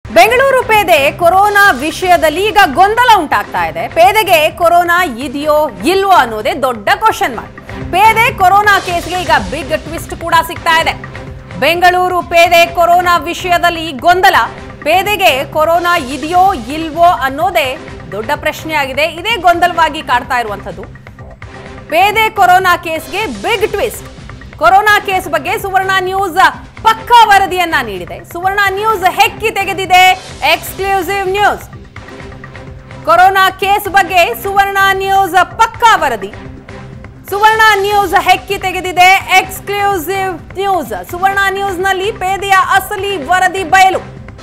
ಬೆಂಗಳೂರು ಪೇದೆ ಕೊರೋನಾ ವಿಷಯದಲ್ಲಿ ಈಗ ಗೊಂದಲ ಉಂಟಾಗ್ತಾ ಇದೆ ಪೇದೆಗೆ ಕೊರೋನಾ ಇದೆಯೋ ಇಲ್ವೋ ಅನ್ನೋದೇ ದೊಡ್ಡ ಕ್ವಶನ್ ಮಾರ್ಕ್ ಪೇದೆ ಕೊರೋನಾ ಕೇಸ್ಗೆ ಈಗ ಬಿಗ್ ಟ್ವಿಸ್ಟ್ ಕೂಡ ಸಿಗ್ತಾ ಇದೆ ಬೆಂಗಳೂರು ಪೇದೆ ಕೊರೋನಾ ವಿಷಯದಲ್ಲಿ ಗೊಂದಲ ಪೇದೆಗೆ ಕೊರೋನಾ ಇದೆಯೋ ಇಲ್ವೋ ಅನ್ನೋದೇ ದೊಡ್ಡ ಪ್ರಶ್ನೆ ಆಗಿದೆ ಇದೇ ಗೊಂದಲವಾಗಿ ಕಾಡ್ತಾ ಇರುವಂಥದ್ದು ಪೇದೆ ಕೊರೋನಾ ಕೇಸ್ಗೆ ಬಿಗ್ ಟ್ವಿಸ್ಟ್ ಕೊರೋನಾ ಕೇಸ್ ಬಗ್ಗೆ ಸುವರ್ಣ ನ್ಯೂಸ್ ಪಕ್ಕಾ ವರದಿಯನ್ನ ನೀಡಿದೆ ಸುವರ್ಣ ನ್ಯೂಸ್ ಹೆಕ್ಕಿ ತೆಗೆದಿದೆ ಎಕ್ಸ್ಕ್ಲೂಸಿವ್ ನ್ಯೂಸ್ ಕೊರೋನಾ ಕೇಸ್ ಬಗ್ಗೆ ಸುವರ್ಣ ನ್ಯೂಸ್ ಪಕ್ಕಾ ವರದಿ ಸುವರ್ಣ ನ್ಯೂಸ್ ಹೆಕ್ಕಿ ತೆಗೆದಿದೆ ಎಕ್ಸ್ಕ್ಲೂಸಿವ್ ನ್ಯೂಸ್ ಸುವರ್ಣ ನ್ಯೂಸ್ ನಲ್ಲಿ ಪೇದೆಯ ಅಸಲಿ ವರದಿ ಬಯಲು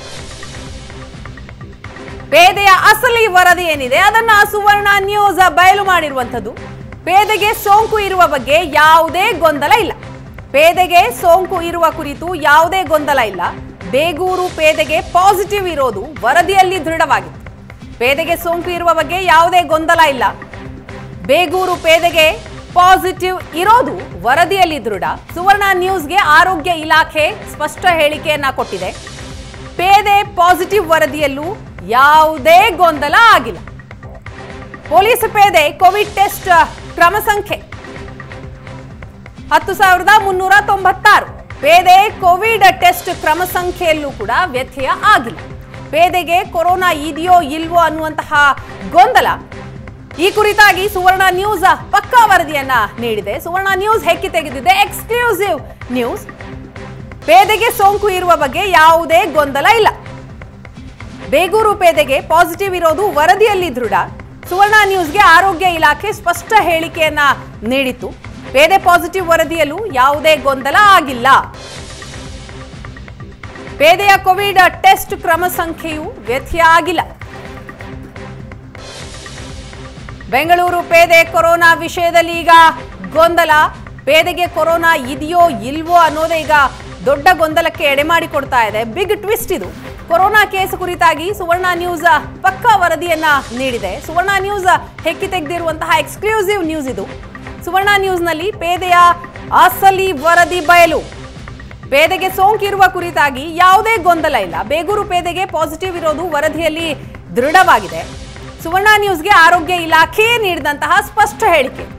ಪೇದೆಯ ಅಸಲಿ ವರದಿ ಏನಿದೆ ಅದನ್ನ ಸುವರ್ಣ ನ್ಯೂಸ್ ಬಯಲು ಮಾಡಿರುವಂಥದ್ದು ಪೇದೆಗೆ ಸೋಂಕು ಇರುವ ಬಗ್ಗೆ ಯಾವುದೇ ಗೊಂದಲ ಇಲ್ಲ ಪೇದೆಗೆ ಸೋಂಕು ಇರುವ ಕುರಿತು ಯಾವುದೇ ಗೊಂದಲ ಇಲ್ಲ ಬೇಗೂರು ಪೇದೆಗೆ ಪಾಸಿಟಿವ್ ಇರೋದು ವರದಿಯಲ್ಲಿ ದೃಢವಾಗಿತ್ತು ಪೇದೆಗೆ ಸೋಂಕು ಇರುವ ಬಗ್ಗೆ ಯಾವುದೇ ಗೊಂದಲ ಇಲ್ಲ ಬೇಗೂರು ಪೇದೆಗೆ ಪಾಸಿಟಿವ್ ಇರೋದು ವರದಿಯಲ್ಲಿ ದೃಢ ಸುವರ್ಣ ನ್ಯೂಸ್ಗೆ ಆರೋಗ್ಯ ಇಲಾಖೆ ಸ್ಪಷ್ಟ ಹೇಳಿಕೆಯನ್ನ ಕೊಟ್ಟಿದೆ ಪೇದೆ ಪಾಸಿಟಿವ್ ವರದಿಯಲ್ಲೂ ಯಾವುದೇ ಗೊಂದಲ ಆಗಿಲ್ಲ ಪೊಲೀಸ್ ಪೇದೆ ಕೋವಿಡ್ ಟೆಸ್ಟ್ ಕ್ರಮ ಸಂಖ್ಯೆ ಹತ್ತು ಸಾವಿರದ ಮುನ್ನೂರ ತೊಂಬತ್ತಾರು ಪೇದೆ ಕೋವಿಡ್ ಟೆಸ್ಟ್ ಕ್ರಮ ಸಂಖ್ಯೆಯಲ್ಲೂ ಕೂಡ ವ್ಯತ್ಯಯ ಆಗಿಲ್ಲ ಪೇದೆಗೆ ಕೊರೋನಾ ಇದೆಯೋ ಇಲ್ವೋ ಅನ್ನುವಂತಹ ಗೊಂದಲ ಈ ಕುರಿತಾಗಿ ಸುವರ್ಣ ನ್ಯೂಸ್ ಪಕ್ಕಾ ವರದಿಯನ್ನ ನೀಡಿದೆ ಸುವರ್ಣ ನ್ಯೂಸ್ ಹೆಕ್ಕಿ ತೆಗೆದಿದೆ ಎಕ್ಸ್ಕ್ಲೂಸಿವ್ ನ್ಯೂಸ್ ಪೇದೆಗೆ ಸೋಂಕು ಇರುವ ಬಗ್ಗೆ ಯಾವುದೇ ಗೊಂದಲ ಇಲ್ಲ ಬೇಗೂರು ಪೇದೆಗೆ ಪಾಸಿಟಿವ್ ಇರೋದು ವರದಿಯಲ್ಲಿ ದೃಢ ಸುವರ್ಣ ನ್ಯೂಸ್ಗೆ ಆರೋಗ್ಯ ಇಲಾಖೆ ಸ್ಪಷ್ಟ ಹೇಳಿಕೆಯನ್ನ ನೀಡಿತ್ತು ಪೇದೆ ಪಾಸಿಟಿವ್ ವರದಿಯಲ್ಲೂ ಯಾವುದೇ ಗೊಂದಲ ಆಗಿಲ್ಲ ಪೇದೆಯ ಕೋವಿಡ್ ಟೆಸ್ಟ್ ಕ್ರಮ ಸಂಖ್ಯೆಯು ವ್ಯತ್ಯಯ ಆಗಿಲ್ಲ ಬೆಂಗಳೂರು ಪೇದೆ ಕೊರೋನಾ ವಿಷಯದಲ್ಲಿ ಈಗ ಗೊಂದಲ ಪೇದೆಗೆ ಕೊರೋನಾ ಇದೆಯೋ ಇಲ್ವೋ ಅನ್ನೋದೇ ಈಗ ದೊಡ್ಡ ಗೊಂದಲಕ್ಕೆ ಎಡೆಮಾಡಿ ಕೊಡ್ತಾ ಇದೆ ಬಿಗ್ ಟ್ವಿಸ್ಟ್ ಇದು ಕೊರೋನಾ ಕೇಸ್ ಕುರಿತಾಗಿ ಸುವರ್ಣ ನ್ಯೂಸ್ ಪಕ್ಕಾ ವರದಿಯನ್ನ ನೀಡಿದೆ ಸುವರ್ಣ ನ್ಯೂಸ್ ಹೆಕ್ಕಿ ತೆಗೆದಿರುವಂತಹ ಎಕ್ಸ್ಕ್ಲೂಸಿವ್ ನ್ಯೂಸ್ ಇದು ಸುವರ್ಣ ನ್ಯೂಸ್ನಲ್ಲಿ ಪೇದೆಯ ಅಸಲಿ ವರದಿ ಬಯಲು ಪೇದೆಗೆ ಸೋಂಕಿರುವ ಕುರಿತಾಗಿ ಯಾವುದೇ ಗೊಂದಲ ಇಲ್ಲ ಬೇಗೂರು ಪೇದೆಗೆ ಪಾಸಿಟಿವ್ ಇರೋದು ವರದಿಯಲ್ಲಿ ದೃಢವಾಗಿದೆ ಸುವರ್ಣ ನ್ಯೂಸ್ಗೆ ಆರೋಗ್ಯ ಇಲಾಖೆ ನೀಡಿದಂತಹ ಸ್ಪಷ್ಟ ಹೇಳಿಕೆ